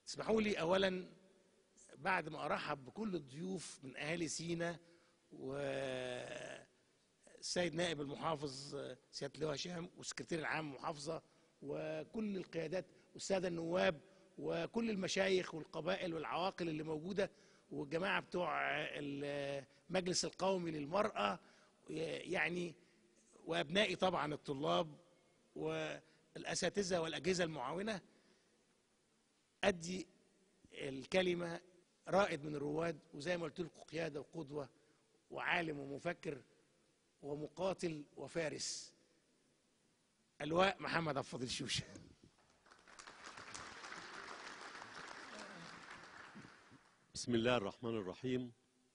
اسمحوا لي اولا بعد ما ارحب بكل الضيوف من اهالي سينا والسيد نائب المحافظ سياده اللواء هشام والسكرتير العام المحافظه وكل القيادات والساده النواب وكل المشايخ والقبائل والعواقل اللي موجوده والجماعه بتوع المجلس القومي للمراه يعني وابنائي طبعا الطلاب والاساتذه والاجهزه المعاونه ادي الكلمه رائد من الرواد وزي ما قلت لكم قياده وقدوه وعالم ومفكر ومقاتل وفارس اللواء محمد عبد الفاضل شوشه بسم الله الرحمن الرحيم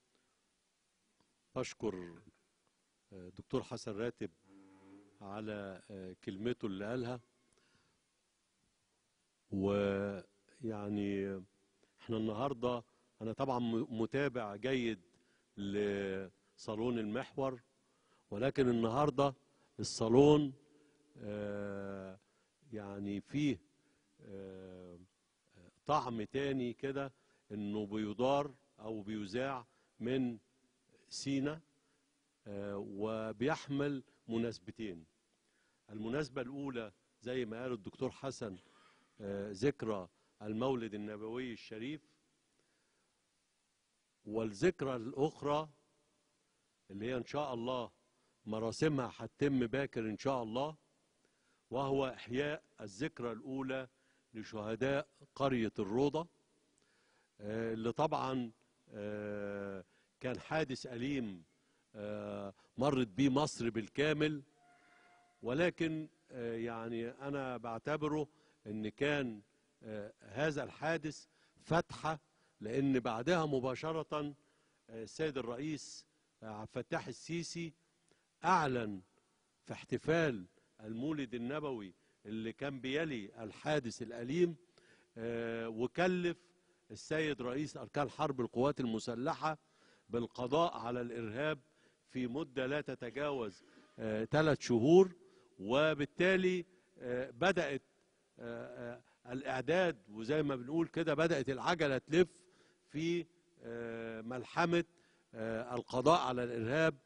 أشكر دكتور حسن راتب على كلمته اللي قالها ويعني احنا النهارده انا طبعا متابع جيد لصالون المحور ولكن النهارده الصالون آه يعني فيه آه طعم تاني كده انه بيدار او بيذاع من سينا آه وبيحمل مناسبتين المناسبة الأولى زي ما قال الدكتور حسن ذكرى المولد النبوي الشريف والذكرى الأخرى اللي هي إن شاء الله مراسمها هتتم باكر إن شاء الله وهو إحياء الذكرى الأولى لشهداء قرية الروضة اللي طبعا كان حادث أليم مرت بيه مصر بالكامل ولكن يعني أنا بعتبره أن كان هذا الحادث فتحة لأن بعدها مباشرة السيد الرئيس عبد الفتاح السيسي أعلن في احتفال المولد النبوي اللي كان بيلي الحادث الأليم وكلف السيد رئيس أركان حرب القوات المسلحة بالقضاء على الإرهاب في مدة لا تتجاوز ثلاث شهور وبالتالي بدأت الإعداد وزي ما بنقول كده بدأت العجلة تلف في ملحمة القضاء على الإرهاب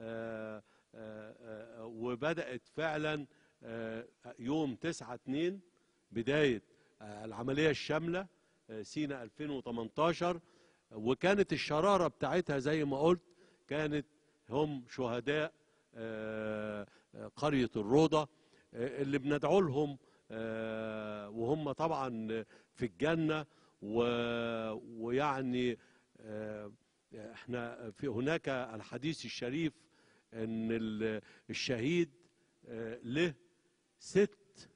وبدأت فعلا يوم 9 2 بداية العملية الشاملة سينا 2018 وكانت الشرارة بتاعتها زي ما قلت كانت هم شهداء قرية الروضة اللي بندعو لهم وهم طبعا في الجنة ويعني احنا في هناك الحديث الشريف ان الشهيد له ست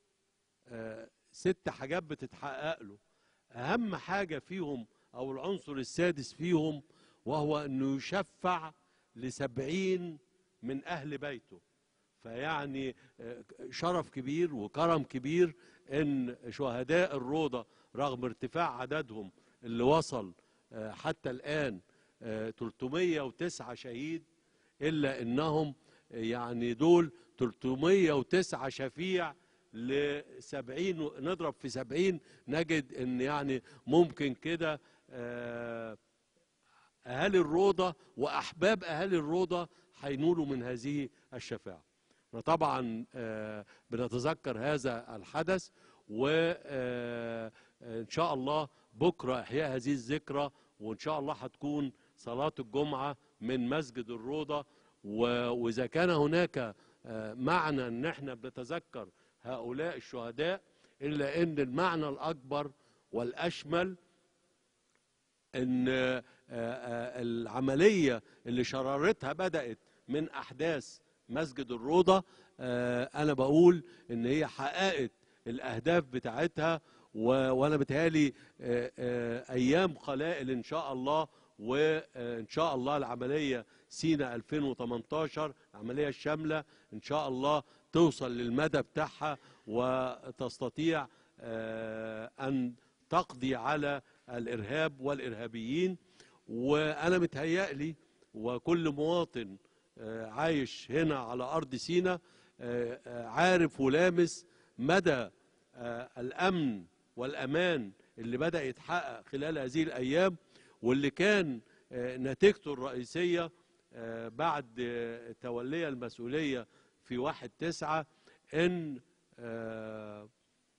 ست حاجات بتتحقق له اهم حاجة فيهم او العنصر السادس فيهم وهو انه يشفع لسبعين من اهل بيته فيعني شرف كبير وكرم كبير ان شهداء الروضة رغم ارتفاع عددهم اللي وصل حتى الان 309 شهيد الا انهم يعني دول 309 شفيع ل 70 نضرب في 70 نجد ان يعني ممكن كده اهالي الروضه واحباب اهالي الروضه هينولوا من هذه الشفاعه. احنا طبعا بنتذكر هذا الحدث وان شاء الله بكره احياء هذه الذكرى وان شاء الله هتكون صلاه الجمعه من مسجد الروضه واذا كان هناك معنى ان احنا بنتذكر هؤلاء الشهداء الا ان المعنى الاكبر والاشمل ان العمليه اللي شرارتها بدات من احداث مسجد الروضه انا بقول ان هي حققت الاهداف بتاعتها وانا بتهيالي ايام قلائل ان شاء الله وان شاء الله العمليه سينا 2018 العمليه الشامله ان شاء الله توصل للمدى بتاعها وتستطيع ان تقضي على الارهاب والارهابيين وانا متهيألي وكل مواطن عايش هنا على ارض سينا عارف ولامس مدى الامن والامان اللي بدأ يتحقق خلال هذه الأيام واللي كان آه، نتيجته الرئيسية آه، بعد آه، تولي المسؤولية في واحد تسعة إن آه،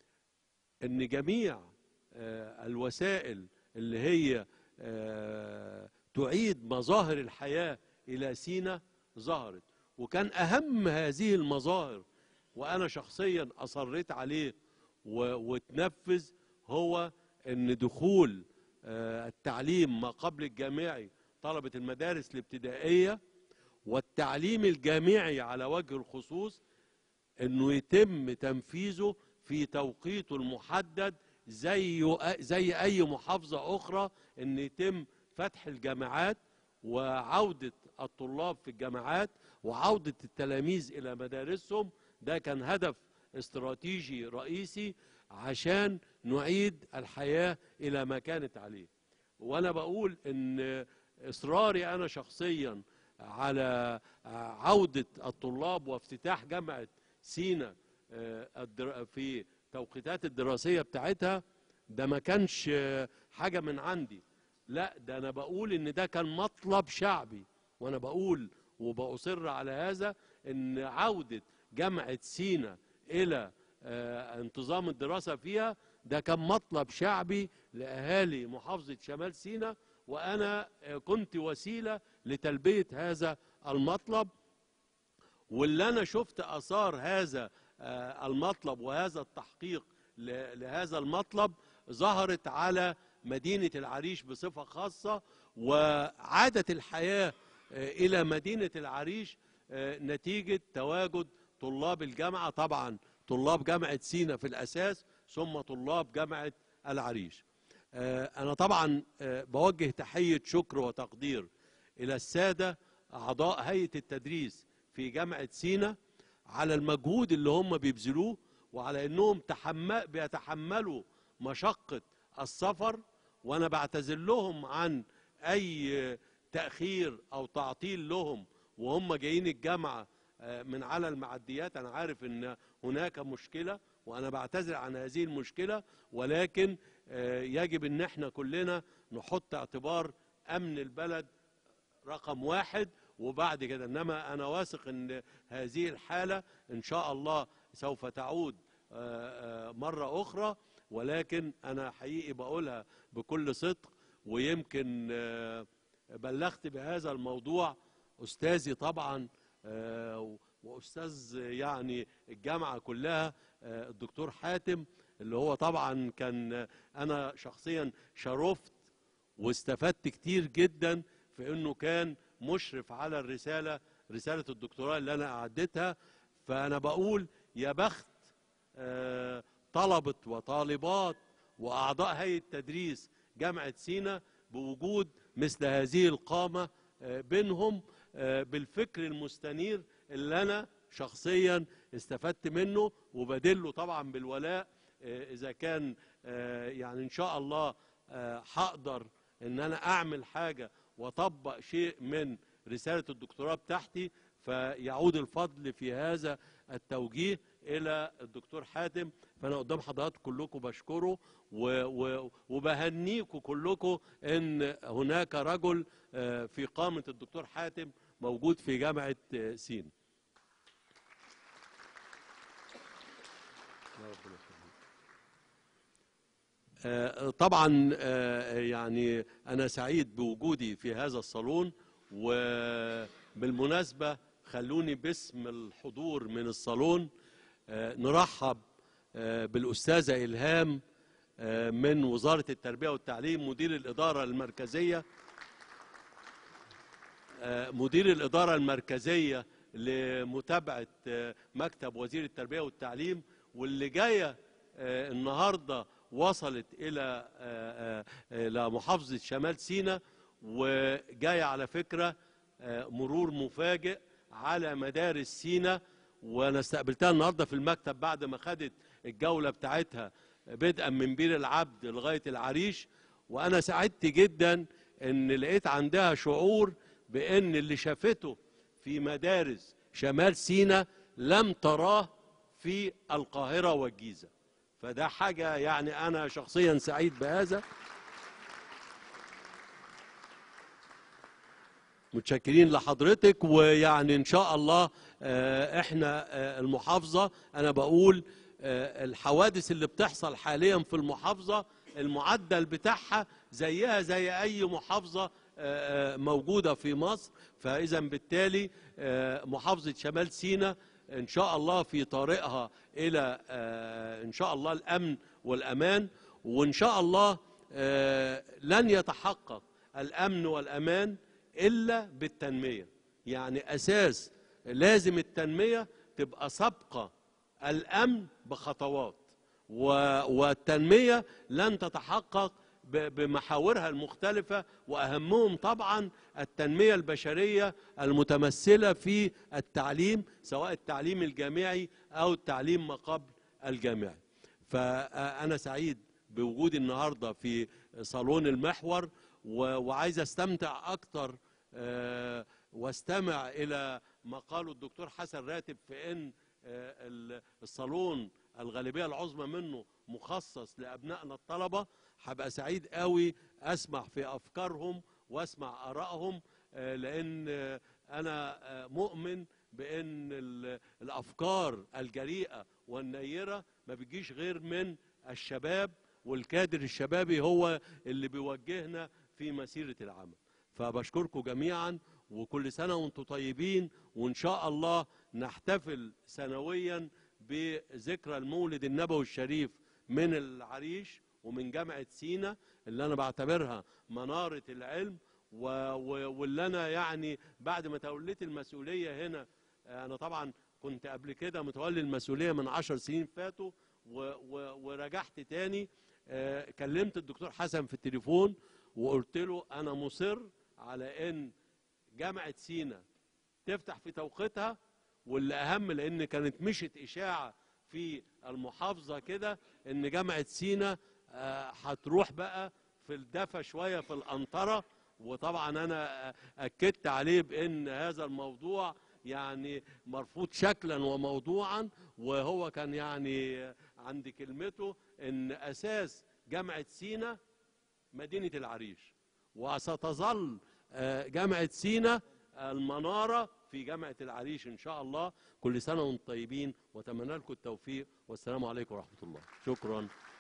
إن جميع آه، الوسائل اللي هي آه، تعيد مظاهر الحياة إلى سينا ظهرت وكان أهم هذه المظاهر وأنا شخصيا أصريت عليه و- وتنفذ هو أن دخول آه، التعليم ما قبل الجامعي طلبة المدارس الابتدائية والتعليم الجامعي على وجه الخصوص انه يتم تنفيذه في توقيته المحدد زي زي اي محافظه اخرى ان يتم فتح الجامعات وعوده الطلاب في الجامعات وعوده التلاميذ الى مدارسهم ده كان هدف استراتيجي رئيسي عشان نعيد الحياه الى ما كانت عليه وانا بقول ان اصراري انا شخصيا على عوده الطلاب وافتتاح جامعه سينا آه، الدر- في توقيتات الدراسيه بتاعتها ده ما كانش آه، حاجه من عندي لا ده انا بقول ان ده كان مطلب شعبي وانا بقول وبأصر على هذا ان عوده جامعه سينا الى آه، انتظام الدراسه فيها ده كان مطلب شعبي لاهالي محافظه شمال سينا وانا آه، كنت وسيله لتلبيه هذا المطلب واللي انا شفت اثار هذا آه، المطلب وهذا التحقيق ل- لهذا المطلب ظهرت على مدينه العريش بصفه خاصه وعادت الحياه آه، الى مدينه العريش آه، نتيجه تواجد طلاب الجامعه طبعا طلاب جامعه سينا في الاساس ثم طلاب جامعه العريش آه، انا طبعا آه، بوجه تحيه شكر وتقدير الى الساده اعضاء هيئه التدريس في جامعه سينا على المجهود اللي هم بيبذلوه وعلى انهم تحمل بيتحملوا مشقه السفر وانا بعتذر لهم عن اي تاخير او تعطيل لهم وهم جايين الجامعه آه، من على المعديات انا عارف ان هناك مشكله وانا بعتذر عن هذه المشكله ولكن آه، يجب ان احنا كلنا نحط اعتبار امن البلد رقم واحد وبعد كده انما انا واثق ان هذه الحاله ان شاء الله سوف تعود آه، آه، مره اخرى ولكن انا حقيقي بقولها بكل صدق ويمكن آه، بلغت بهذا الموضوع استاذي طبعا آه، واستاذ يعني الجامعه كلها آه، الدكتور حاتم اللي هو طبعا كان انا شخصيا شرفت واستفدت كتير جدا في انه كان مشرف على الرساله رساله الدكتوراه اللي انا اعدتها فانا بقول يا بخت آه، طلبه وطالبات واعضاء هيئه تدريس جامعه سينا بوجود مثل هذه القامه آه، بينهم آه، بالفكر المستنير اللي انا شخصيا استفدت منه وبدله طبعا بالولاء آه، اذا كان آه، يعني ان شاء الله آه، هقدر ان انا اعمل حاجه واطبق شيء من رساله الدكتوراه بتاعتي فيعود الفضل في هذا التوجيه الى الدكتور حاتم فانا قدام حضراتكم كلكم بشكره و- و- وبهنيكم كلكم ان هناك رجل آه، في قامه الدكتور حاتم موجود في جامعه آه، سين يا ربنا يخليك. آه، طبعا آه، يعني انا سعيد بوجودي في هذا الصالون وبالمناسبه خلوني باسم الحضور من الصالون آه، نرحب آه، بالاستاذه الهام آه، من وزاره التربيه والتعليم مدير الاداره المركزيه آه، مدير الإدارة المركزية لمتابعة آه، مكتب وزير التربية والتعليم واللي جاية آه، النهاردة وصلت إلى آه، آه، إلى محافظة شمال سيناء وجاية على فكرة آه، مرور مفاجئ على مدارس سيناء وانا استقبلتها النهارده في المكتب بعد ما خدت الجوله بتاعتها بدءا من بير العبد لغايه العريش وانا سعدت جدا ان لقيت عندها شعور بان اللي شافته في مدارس شمال سيناء لم تراه في القاهره والجيزه فده حاجة يعني أنا شخصيا سعيد بهذا متشكرين لحضرتك ويعني ان شاء الله آه، احنا آه، المحافظه انا بقول آه، الحوادث اللي بتحصل حاليا في المحافظه المعدل بتاعها زيها زي اي محافظه آه، آه، موجوده في مصر فاذا بالتالي آه، محافظه شمال سيناء ان شاء الله في طريقها الى آه، ان شاء الله الامن والامان وان شاء الله آه، لن يتحقق الامن والامان الا بالتنميه يعني اساس لازم التنميه تبقى سابقه الامن بخطوات و- والتنميه لن تتحقق ب- بمحاورها المختلفه واهمهم طبعا التنميه البشريه المتمثله في التعليم سواء التعليم الجامعي او التعليم ما قبل الجامعي فانا سعيد بوجودي النهارده في صالون المحور و- وعايز استمتع اكتر آه، واستمع الى ما قاله الدكتور حسن راتب في ان آه، ال- الصالون الغالبيه العظمى منه مخصص لابنائنا الطلبه هبقى سعيد قوي اسمع في افكارهم واسمع ارائهم آه، لان آه، انا آه، مؤمن بان ال- الافكار الجريئه والنيره ما بتجيش غير من الشباب والكادر الشبابي هو اللي بيوجهنا في مسيره العمل فبشكركم جميعا وكل سنه وانتم طيبين وان شاء الله نحتفل سنويا بذكرى المولد النبوي الشريف من العريش ومن جامعه سينا اللي انا بعتبرها مناره العلم و... و... واللي انا يعني بعد ما توليت المسؤوليه هنا انا طبعا كنت قبل كده متولي المسؤوليه من عشر سنين فاتوا و... و... ورجعت تاني آه، كلمت الدكتور حسن في التليفون وقلت له انا مصر على ان جامعه سينا تفتح في توقيتها واللي اهم لان كانت مشت اشاعه في المحافظه كده ان جامعه سينا آه، هتروح بقى في الدفا شويه في الانطره وطبعا انا آه، اكدت عليه بان هذا الموضوع يعني مرفوض شكلا وموضوعا وهو كان يعني آه، عند كلمته ان اساس جامعه سينا مدينه العريش وستظل آه، جامعه سينا المناره في جامعه العريش ان شاء الله كل سنه وانتم طيبين واتمنى لكم التوفيق والسلام عليكم ورحمه الله شكرا